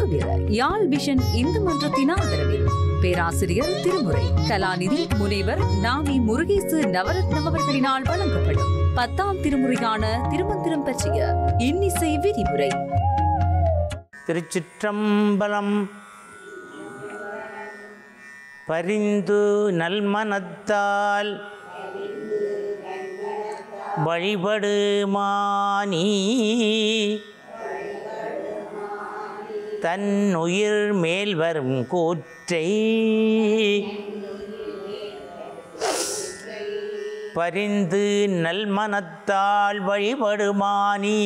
தவிர யாழ் விஷன் இந்து மன்றத்தின் ஆதரவில் பேராசிரியர் திருமுறை கலாநிதி முனைவர் நாமி முருகேசு நவரத்னம் அவர்களினால் வழங்கப்படும் பத்தாம் திருமுறையான திருமந்திரம் பற்றிய இன்னிசை விரிவுரை திருச்சிற்றம்பலம் பரிந்து நல்மனத்தால் வழிபடுமானி தன் உயிர் மேல் வரும் கூற்றை பரிந்து நல்மனத்தால் வழிபடுமானி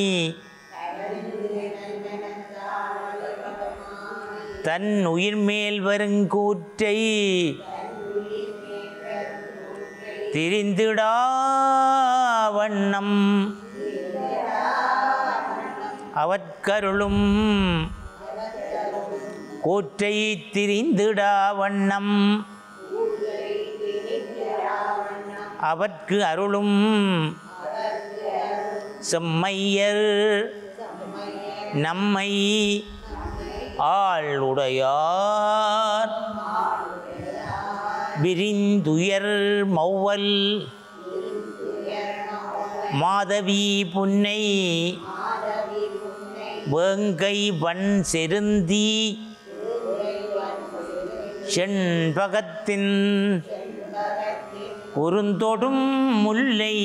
தன் உயிர் மேல் வருங்கூற்றை திரிந்திடா வண்ணம் அவற்கருளும் கூற்றை திரிந்திடா வண்ணம் அவற்கு அருளும் செம்மையர் நம்மை ஆளுடையார் விரிந்துயர் மௌவல் மாதவி புன்னை வேங்கை வன் செருந்தி செண்பகத்தின் குறுந்தொடும் முல்லை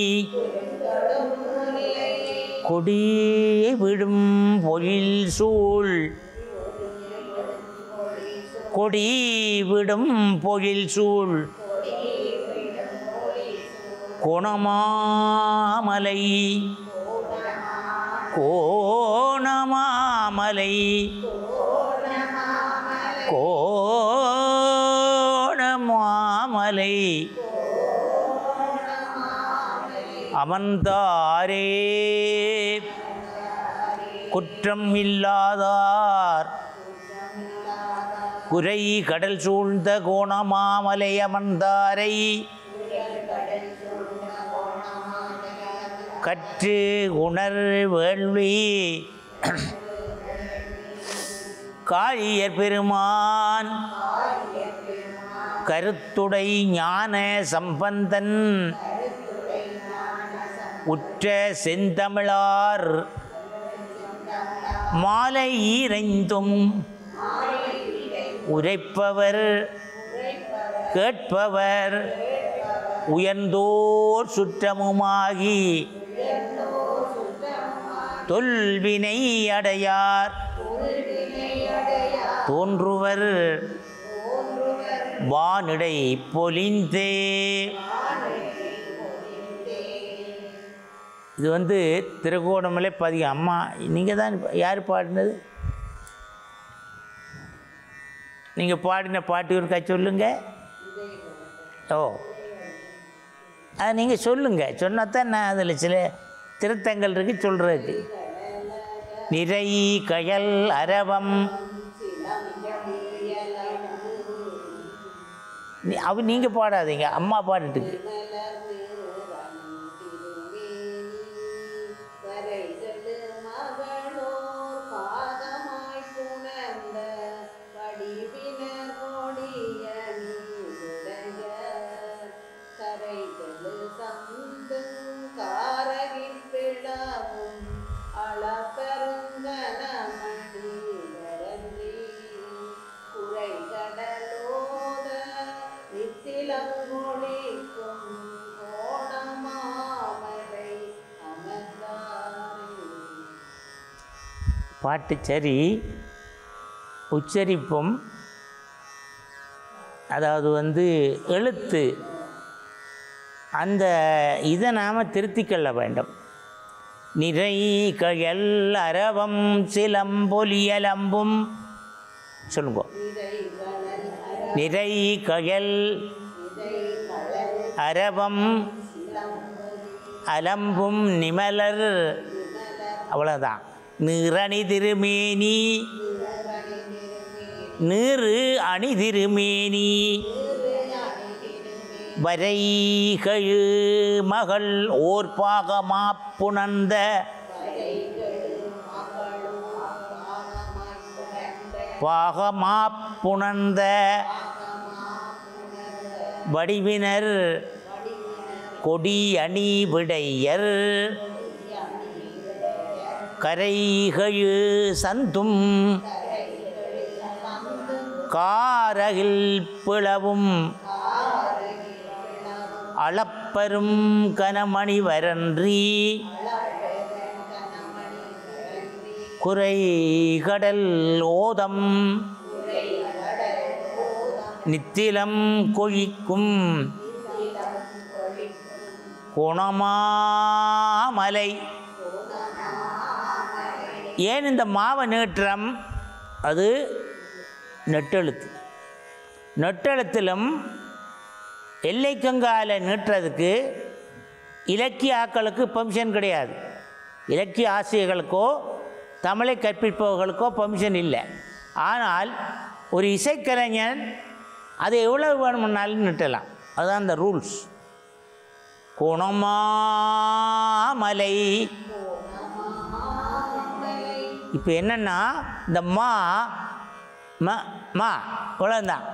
கொடியே விடும் பொழில் சூழ் கொடி விடும் பொழில் சூழ் கோணமாமலை கோணமாமலை கோணமாமலை அமர்ந்தாரே குற்றம் இல்லாதார் குறை கடல் சூழ்ந்த கோணமாமலை அமர்ந்தாரை கற்று உணர் வேள்வி காளியர் பெருமான் கருத்துடை ஞான சம்பந்தன் உற்ற செந்தமிழார் மாலை ஈரைந்தும் உரைப்பவர் கேட்பவர் உயர்ந்தோர் சுற்றமுமாகி தொல்வினை அடையார் தோன்றுவர் வானிடை பொலிந்தே இது வந்து திருகோணமலை பதிகம் அம்மா நீங்கள் தான் யார் பாடினது நீங்கள் பாடின பாட்டு இருக்கா சொல்லுங்க ஓ அதை நீங்கள் சொல்லுங்கள் சொன்னால் தான் நான் அதில் சில திருத்தங்கள் இருக்கு சொல்கிறதுக்கு நிறை கயல் அரவம் நீ- அவ நீங்கள் பாடாதீங்க அம்மா பாடிட்டுக்கு நித்திலங்கொழிக்கும் கோணமாமலை அமர்ந்தாரே பாட்டு சரி உச்சரிப்பும் அதாவது வந்து எழுத்து அந்த இதை நாம் திருத்திக்கொள்ள வேண்டும் நிறை கயல் அரவம் சிலம்பொலியலம்பும் சொல்லுங்க நிறை கயல் அரவம் அலம்பும் நிமலர் அவ்வளோதான் நிறணி திருமேனி நீரு அணி திருமேனி வரைகழு மகள் ஓர்பாகமா புணர்ந்த பாகமா புணர்ந்த வடிவினர் கொடி அணி விடையர் கரைகழு சந்தும் காரகில் பிளவும் அளப்பரும் கனமணி வரன்றி குறை கடல் ஓதம் நித்திலம் கொழிக்கும் குணமாமலை ஏன் இந்த மாவ நீற்றம் அது நெட்டெழுத்து நெட்டெழுத்திலும் எல்லைக்கங்கால நீட்டுறதுக்கு இலக்கிய ஆக்களுக்கு பெர்மிஷன் கிடையாது இலக்கிய ஆசிரியர்களுக்கோ தமிழை கற்பிப்பவர்களுக்கோ பெர்மிஷன் இல்லை ஆனால் ஒரு இசைக்கலைஞன் அதை எவ்வளவு வேணுமுன்னாலும் நிட்டலாம் அதுதான் அந்த ரூல்ஸ் குணமாமலை இப்போ என்னென்னா இந்த மா ம மா இவ்வளோதான்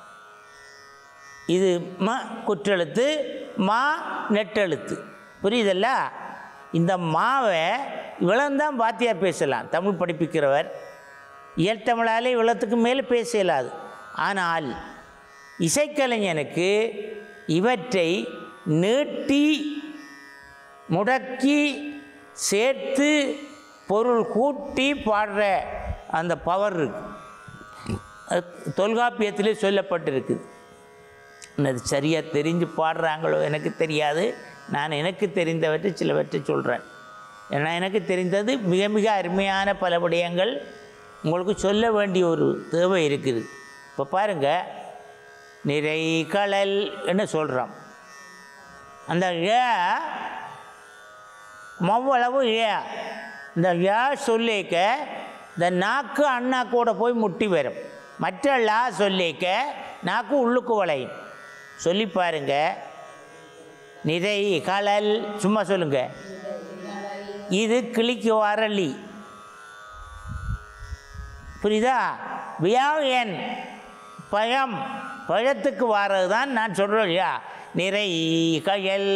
இது ம குற்றெழுத்து மா நெட்டெழுத்து புரியுதல்ல இந்த மாவை இவ்வளவுதான் வாத்தியார் பேசலாம் தமிழ் படிப்பிக்கிறவர் இயல்தமிழாலே இவ்வளோத்துக்கு மேலே பேச இயலாது ஆனால் இசைக்கலைஞனுக்கு இவற்றை நீட்டி முடக்கி சேர்த்து பொருள் கூட்டி பாடுற அந்த பவர் இருக்கு அது தொல்காப்பியத்திலே சொல்லப்பட்டிருக்குது அது சரியாக தெரிஞ்சு பாடுறாங்களோ எனக்கு தெரியாது நான் எனக்கு தெரிந்தவற்றை சிலவற்றை சொல்கிறேன் ஏன்னா எனக்கு தெரிந்தது மிக மிக அருமையான பல விடயங்கள் உங்களுக்கு சொல்ல வேண்டிய ஒரு தேவை இருக்குது இப்போ பாருங்கள் நிறை கடல் என்ன சொல்கிறோம் அந்த ஏ மவ்வளவு ஏ இந்த ஏ சொல்லிக்க இந்த நாக்கு அண்ணாக்கூட போய் முட்டி வரும் மற்ற லா சொல்லிக்க நாக்கு உள்ளுக்கு வளையும் சொல்லி பாருங்க நிறை கடல் சும்மா சொல்லுங்க இது கிளிக்கு வரலி புரியுதா வியாயன் பழம் பழத்துக்கு வாரது தான் நான் சொல்கிறேன் இல்லையா நிறை கயல்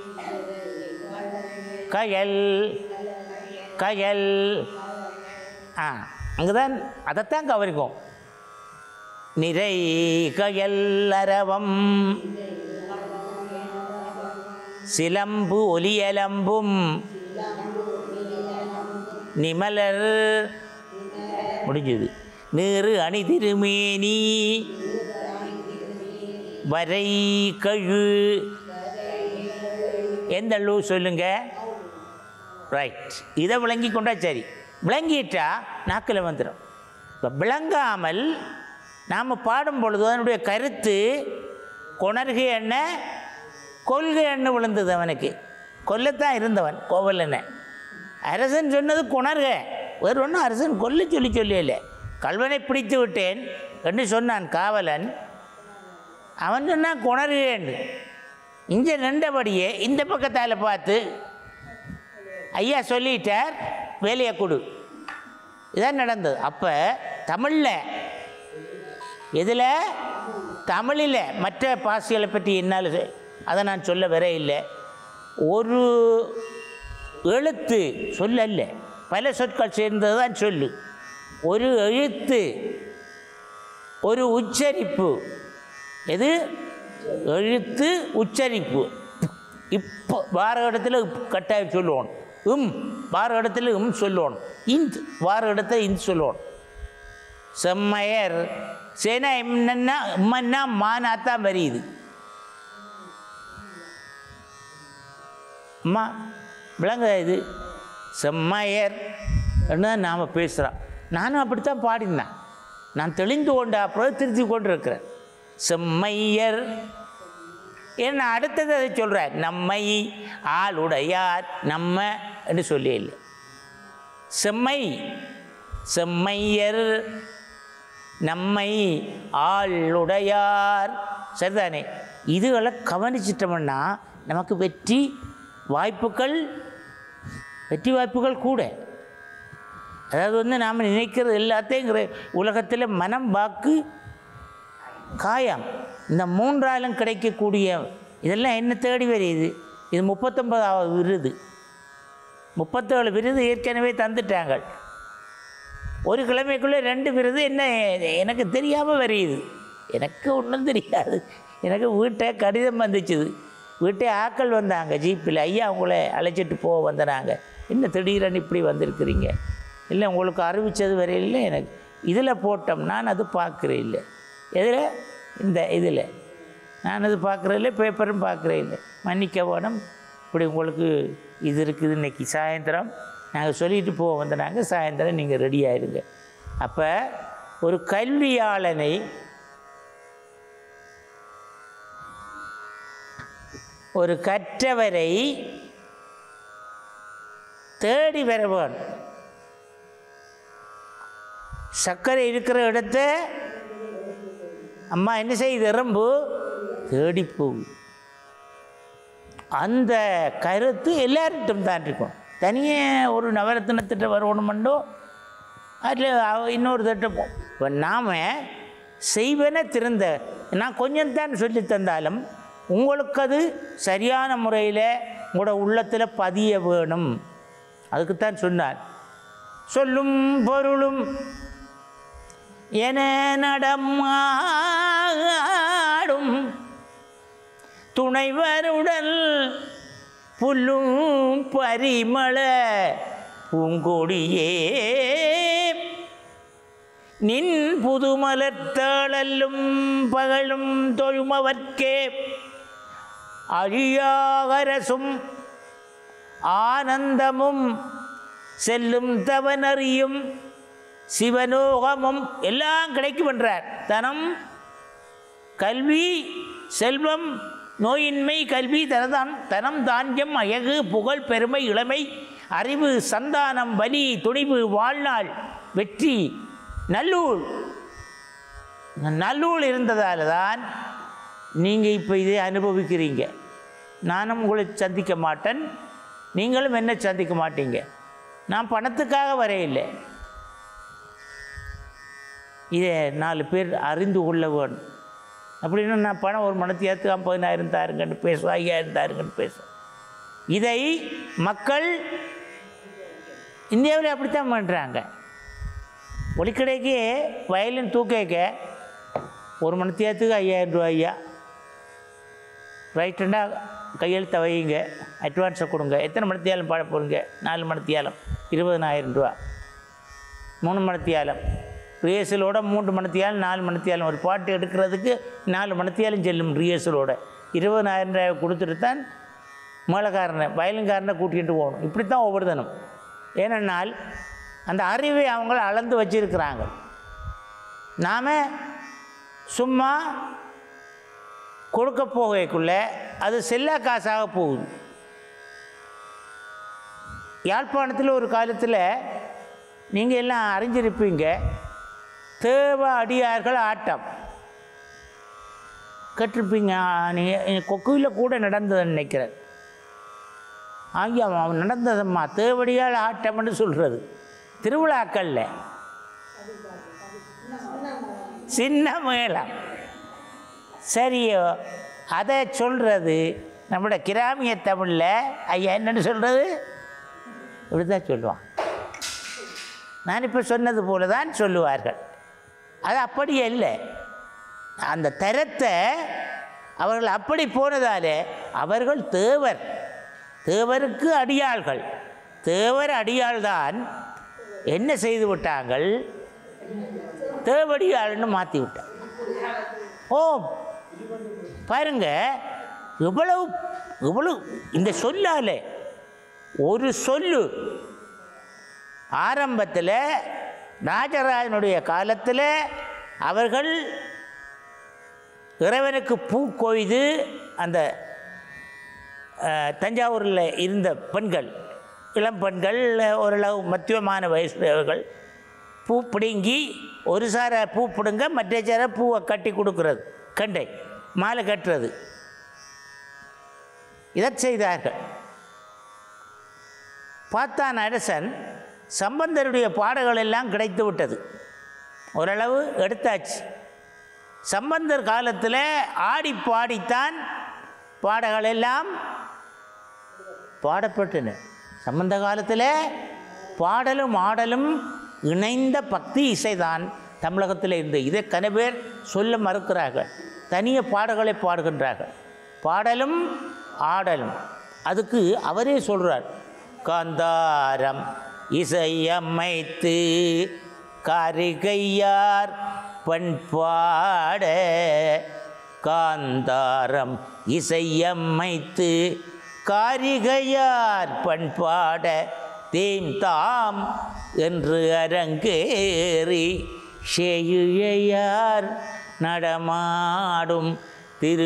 கயல் கயல் ஆ அங்கே தான் அதைத்தான் கவனிக்கும் நிறை கயல் அரவம் சிலம்பு ஒலியலம்பும் நிமலர் முடிஞ்சது நீரு அணி திருமேனி வரை கழு எந்த லூ சொல்லுங்க ரைட் இதை விளங்கி கொண்டா சரி விளங்கிட்டா நாக்கில் வந்துடும் இப்போ விளங்காமல் நாம் பாடும் பொழுது அதனுடைய கருத்து கொணர்கை என்ன கொள்கை என்ன விழுந்தது அவனுக்கு கொல்லத்தான் இருந்தவன் கோவலனை அரசன் சொன்னது கொணர்க வேறு ஒன்றும் அரசன் கொல்ல சொல்லி சொல்லல கல்வனை பிடித்து விட்டேன் என்று சொன்னான் காவலன் அவன் சொன்னான் கொணர்கேன்னு இங்கே நின்றபடியே இந்த பக்கத்தால் பார்த்து ஐயா சொல்லிட்டார் வேலையை கொடு இதான் நடந்தது அப்போ தமிழில் இதில் தமிழில் மற்ற பாசிகளை பற்றி என்னால் சொ- அதை நான் சொல்ல வர இல்லை ஒரு எழுத்து சொல்லல்ல பல சொற்கள் சேர்ந்தது தான் சொல்லு ஒரு எழுத்து ஒரு உச்சரிப்பு எது எழுத்து உச்சரிப்பு இப்போ வார இடத்துல இப் கட்டாயம் சொல்லுவோம் உம் வார இடத்துல உம் சொல்லுவோம் இந்த் வார இடத்துல இந்த் சொல்லுவோம் செம்மையர் சேனா என்னன்னா உம்மன்னா மானாத்தான் வரியுது அம்மா விளங்க இது செம்மையர் தான் நாம் பேசுகிறோம் நானும் அப்படித்தான் பாடினேன் நான் தெளிந்து கொண்ட அப்புறம் திருத்தி கொண்டு இருக்கிறேன் செம்மையர் என்ன அடுத்தது அதை சொல்கிறார் நம்மை ஆளுடையார் நம்ம என்று சொல்லி இல்லை செம்மை செம்மையர் நம்மை ஆளுடையார் சரிதானே இதுகளை கவனிச்சிட்டோம்னா நமக்கு வெற்றி வாய்ப்புகள் வெற்றி வாய்ப்புகள் கூட அதாவது வந்து நாம் நினைக்கிறது எல்லாத்தையும் உலகத்தில் மனம் வாக்கு காயம் இந்த மூன்றாலும் கிடைக்கக்கூடிய இதெல்லாம் என்ன தேடி வருது இது முப்பத்தொன்பதாவது விருது முப்பத்தேழு விருது ஏற்கனவே தந்துட்டாங்க ஒரு கிழமைக்குள்ளே ரெண்டு விருது என்ன எனக்கு தெரியாமல் வருது எனக்கு ஒன்றும் தெரியாது எனக்கு வீட்டை கடிதம் வந்துச்சுது வீட்டை ஆக்கள் வந்தாங்க ஜீப்பில் ஐயா உங்களை அழைச்சிட்டு போக வந்தனாங்க என்ன திடீரென்னு இப்படி வந்திருக்கிறீங்க இல்லை உங்களுக்கு அறிவித்தது வரையில் எனக்கு இதில் போட்டோம் நான் அது பார்க்குறேன் இல்லை எதில் இந்த இதில் நான் அது பார்க்குறேன் இல்லை பேப்பரும் பார்க்குறேன் இல்லை மன்னிக்க வேணும் இப்படி உங்களுக்கு இது இருக்குது இன்னைக்கு சாயந்தரம் நாங்கள் சொல்லிட்டு போக வந்தனாங்க சாயந்தரம் நீங்கள் ரெடி ஆயிருங்க அப்போ ஒரு கல்வியாளனை ஒரு கற்றவரை தேடி வர வேணும் சர்க்கரை இருக்கிற இடத்த அம்மா என்ன செய்யுது எறும்பு தேடி போகுது அந்த கருத்து எல்லார்கிட்டும் தான் இருக்கும் தனியே ஒரு நவரத்தினத்திட்ட வரணுமெண்டோ அதில் இன்னொரு திட்டம் இப்போ நாம் செய்வன திருந்த நான் கொஞ்சம் தான் சொல்லி தந்தாலும் உங்களுக்கு அது சரியான முறையில் உங்களோட உள்ளத்தில் பதிய வேணும் அதுக்குத்தான் சொன்னார் சொல்லும் பொருளும் என நடமாடும் துணைவருடல் புல்லும் பரிமள பூங்கொடியே நின் புதுமலர்த்தாளல்லும் பகலும் தொழுமவர்க்கே அழியாகரசும் ஆனந்தமும் செல்லும் தவனறியும் சிவனோகமும் எல்லாம் கிடைக்கும் என்றார் தனம் கல்வி செல்வம் நோயின்மை கல்வி தனதான் தனம் தானியம் அழகு புகழ் பெருமை இளமை அறிவு சந்தானம் வலி துணிவு வாழ்நாள் வெற்றி நல்லூர் இந்த நல்லூர் இருந்ததால் தான் நீங்கள் இப்போ இதை அனுபவிக்கிறீங்க நானும் உங்களை சந்திக்க மாட்டேன் நீங்களும் என்ன சந்திக்க மாட்டீங்க நான் பணத்துக்காக வரையில்லை இதை நாலு பேர் அறிந்து கொள்ள வேணும் அப்படின்னா நான் பணம் ஒரு மணத்தியாத்துக்கு ஐம்பதினாயிரம் தாருங்கன்னு பேசுவோம் ஐயாயிரம் தாருங்கன்னு பேசுவோம் இதை மக்கள் இந்தியாவில் அப்படித்தான் பண்ணுறாங்க ஒளிக்கடைக்கு வயலின் தூக்க ஒரு மணத்தியாத்துக்கு ஐயாயிரம் ரூபா ஐயா ரைட்டுண்டா கையெழுத்த வையுங்க அட்வான்ஸை கொடுங்க எத்தனை மணத்தியாலம் பாட போகிறீங்க நாலு மணத்தியாலம் இருபதனாயிரம் ரூபா மூணு மணத்தியாலம் ரிஹர்சலோட மூன்று மணத்தியாலம் நாலு மணத்தியாலம் ஒரு பாட்டு எடுக்கிறதுக்கு நாலு மணத்தியாலம் செல்லும் ரிஹர்சலோட இருபதனாயிரம் ரூபாய் கொடுத்துட்டு தான் மேளக்காரனை வயலுங்காரனை கூட்டிகிட்டு போகணும் இப்படி தான் ஒவ்வொரு தினம் ஏனென்னால் அந்த அறிவை அவங்க அளந்து வச்சிருக்கிறாங்க நாம் சும்மா கொடுக்க போகக்குள்ள அது செல்லா காசாக போகுது யாழ்ப்பாணத்தில் ஒரு காலத்தில் நீங்கள் எல்லாம் அறிஞ்சிருப்பீங்க தேவ அடியார்கள் ஆட்டம் கேட்டிருப்பீங்க நீங்கள் கொக்குவில் கூட நடந்ததுன்னு நினைக்கிறேன் ஆகிய அவன் நடந்ததம்மா தேவடியால் ஆட்டம்னு சொல்கிறது திருவிழாக்களில் சின்ன மேளம் சரியோ அதை சொல்கிறது நம்மளோட கிராமிய தமிழில் ஐயா என்னன்னு சொல்கிறது இப்படி தான் சொல்லுவான் நான் இப்போ சொன்னது போல தான் சொல்லுவார்கள் அது அப்படி இல்லை அந்த தரத்தை அவர்கள் அப்படி போனதாலே அவர்கள் தேவர் தேவருக்கு அடியாள்கள் தேவர் அடியாள்தான் என்ன செய்து விட்டாங்கள் தேவடியாள்னு மாற்றி விட்டாங்க ஓ பாருங்க இவ்வளவு இவ்வளவு இந்த சொல்லாலே ஒரு சொல்லு ஆரம்பத்தில் ராஜராஜனுடைய காலத்தில் அவர்கள் இறைவனுக்கு பூ கொய்து அந்த அஹ், தஞ்சாவூரில் இருந்த பெண்கள் இளம் பெண்கள் ஓரளவு மத்தியமான வயசுடையவர்கள் பூ பிடுங்கி ஒரு சார பூ பிடுங்க மற்ற சார பூவை கட்டி கொடுக்கறது கண்டை மாலை கட்டுறது இதை செய்தார்கள் பார்த்தான் அரசன் சம்பந்தருடைய பாடல்கள் எல்லாம் கிடைத்து விட்டது ஓரளவு எடுத்தாச்சு சம்பந்தர் காலத்தில் ஆடி பாடித்தான் பாடல்கள் எல்லாம் பாடப்பட்டன சம்பந்த காலத்தில் பாடலும் ஆடலும் இணைந்த பக்தி இசைதான் தமிழகத்தில் இருந்து இதை கன பேர் சொல்ல மறுக்கிறார்கள் தனிய பாடல்களை பாடுகின்றார்கள் பாடலும் ஆடலும் அதுக்கு அவரே சொல்கிறார் காந்தாரம் இசையமைத்து காரிகையார் பண்பாட காந்தாரம் இசையமைத்து காரிகையார் பண்பாட தேம் தாம் என்று அரங்கேறி செய்யார் நடமாடும் திரு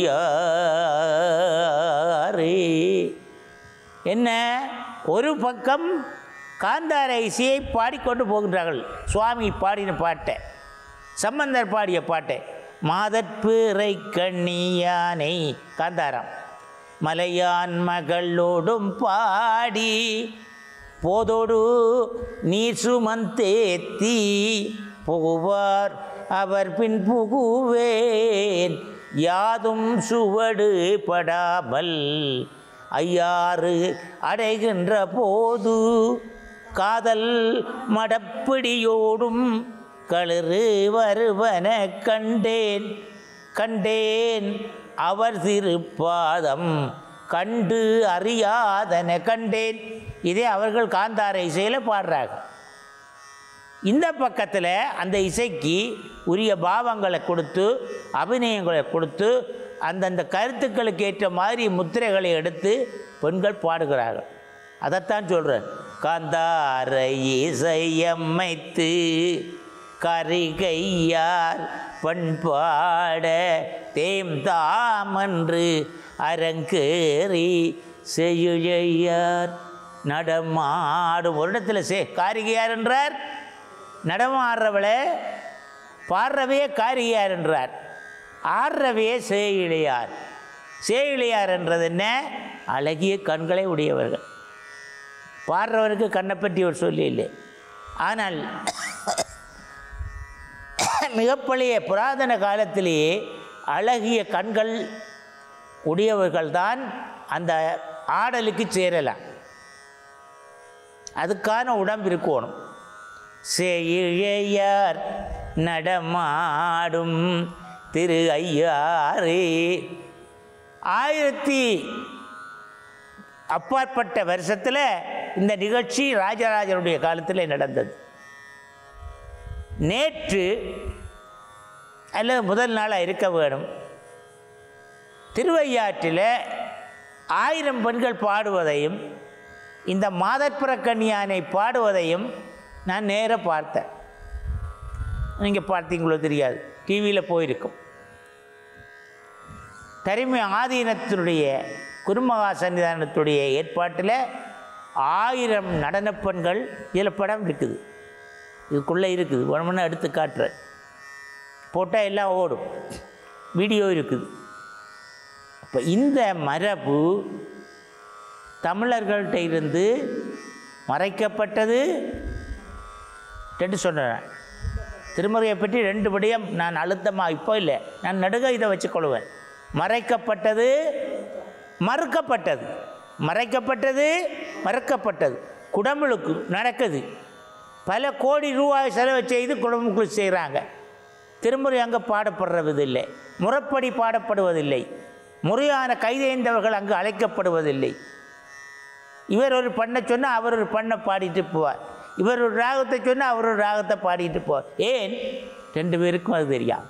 ஐயாரே என்ன ஒரு பக்கம் காந்தார இசையை பாடிக்கொண்டு போகின்றார்கள் சுவாமி பாடின பாட்டை சம்பந்தர் பாடிய பாட்டை மாதற்பிறை கண்ணியானை காந்தாரம் மலையான் மகளோடும் பாடி போதோடு நீர் சுமந்தேத்தி புகுவார் அவர் பின் புகுவேன் யாதும் சுவடு படாமல் ஐயாறு அடைகின்ற போது காதல் மடப்பிடியோடும் களிறு வருவன கண்டேன் கண்டேன் அவர் திருப்பாதம் கண்டு அறியாதன கண்டேன் இதே அவர்கள் காந்தார இசையில் பாடுறாங்க இந்த பக்கத்தில் அந்த இசைக்கு உரிய பாவங்களை கொடுத்து அபிநயங்களை கொடுத்து அந்தந்த கருத்துக்களுக்கு ஏற்ற மாதிரி முத்திரைகளை எடுத்து பெண்கள் பாடுகிறார்கள் அதைத்தான் சொல்கிறேன் காந்தார இசையமைத்து கரிகையார் பண்பாட தேம் தாமன்று அரங்கேறி செய்யுழையார் நடமாடும் ஒரு இடத்துல சே காரிகையார் என்றார் நடமாடுறவளை பாடுறவையே காரிகையார் என்றார் ஆடுறவையே சேயிழையார் சேயிழையார் என்றது என்ன அழகிய கண்களை உடையவர்கள் பாடுறவருக்கு கண்ணை பற்றி ஒரு சொல்லி இல்லை ஆனால் மிக பழைய புராதன காலத்திலேயே அழகிய கண்கள் உடையவர்கள்தான் அந்த ஆடலுக்கு சேரலாம் அதுக்கான உடம்பு இருக்கணும் செய்யார் நடமாடும் திரு ஐயாரே ஆயிரத்தி அப்பாற்பட்ட வருஷத்தில் இந்த நிகழ்ச்சி ராஜராஜனுடைய காலத்தில் நடந்தது நேற்று அல்லது முதல் நாளாக இருக்க வேணும் திருவையாற்றில் ஆயிரம் பெண்கள் பாடுவதையும் இந்த மாதற்புற கன்னியானை பாடுவதையும் நான் நேராக பார்த்தேன் நீங்கள் பார்த்தீங்களோ தெரியாது டிவியில் போயிருக்கும் தரிமை ஆதீனத்தினுடைய குருமகா சன்னிதானத்துடைய ஏற்பாட்டில் ஆயிரம் நடனப் பெண்கள் இதில் படம் இருக்குது இதுக்குள்ளே இருக்குது ஒன்று எடுத்து காட்டுறேன் போட்டால் எல்லாம் ஓடும் வீடியோ இருக்குது அப்போ இந்த மரபு தமிழர்கள்ட்ட இருந்து மறைக்கப்பட்டது ரெண்டு சொன்னேன் திருமுறையை பற்றி ரெண்டு படியம் நான் அழுத்தமாக இப்போ இல்லை நான் நடுக இதை வச்சுக்கொள்வேன் மறைக்கப்பட்டது மறுக்கப்பட்டது மறைக்கப்பட்டது மறுக்கப்பட்டது குடமுழுக்கு நடக்குது பல கோடி ரூபாய் செலவு செய்து குடமுழுக்கு செய்கிறாங்க திருமுறை அங்கே பாடப்படுறதில்லை முறைப்படி பாடப்படுவதில்லை முறையான கைதேர்ந்தவர்கள் அங்கு அழைக்கப்படுவதில்லை இவர் ஒரு பண்ணை சொன்னால் அவர் ஒரு பண்ணை பாடிட்டு போவார் இவர் ஒரு ராகத்தை சொன்னால் அவர் ஒரு ராகத்தை பாடிட்டு போவார் ஏன் ரெண்டு பேருக்கும் அது தெரியாது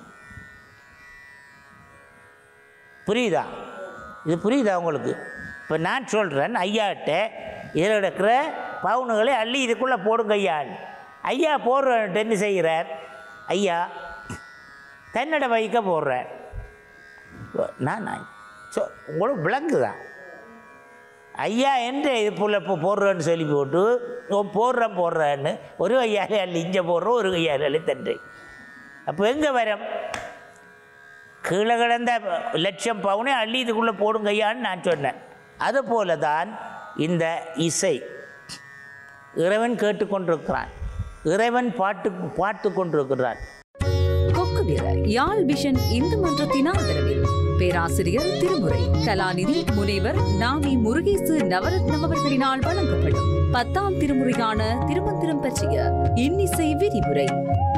புரியுதா இது புரியுதா உங்களுக்கு இப்போ நான் சொல்கிறேன் ஐயாட்ட இதில் இருக்கிற பவுனுகளை அள்ளி இதுக்குள்ளே போடுங்க ஐயான்னு ஐயா போடுறேன்ட்டு என்ன செய்கிறார் ஐயா தன்னோட வைக்க போடுறார் நான் நான் சொ உங்களுக்கு விளங்குதான் ஐயா என்று இது புள்ள இப்போ போடுறேன்னு சொல்லி போட்டு ஓ போடுறேன் போடுறேன்னு ஒரு கையாலே அள்ளி இங்கே போடுறோம் ஒரு கையாலே அள்ளி தண்டை அப்போ எங்கே வரம் கீழே கிடந்த லட்சம் பவுனே அள்ளி இதுக்குள்ளே போடுங்க ஐயான்னு நான் சொன்னேன் அதுபோல தான் இந்த இசை இறைவன் கேட்டுக்கொண்டிருக்கிறான் இறைவன் பாட்டு பார்த்து கொண்டிருக்கிறான் கொக்குவிர யாழ் விஷன் இந்து மன்றத்தின் ஆதரவில் பேராசிரியர் திருமுறை கலாநிதி முனைவர் நாமி முருகேசு நவரத்னம் அவர்களினால் வழங்கப்படும் பத்தாம் திருமுறையான திருமந்திரம் பற்றிய இன்னிசை விரிவுரை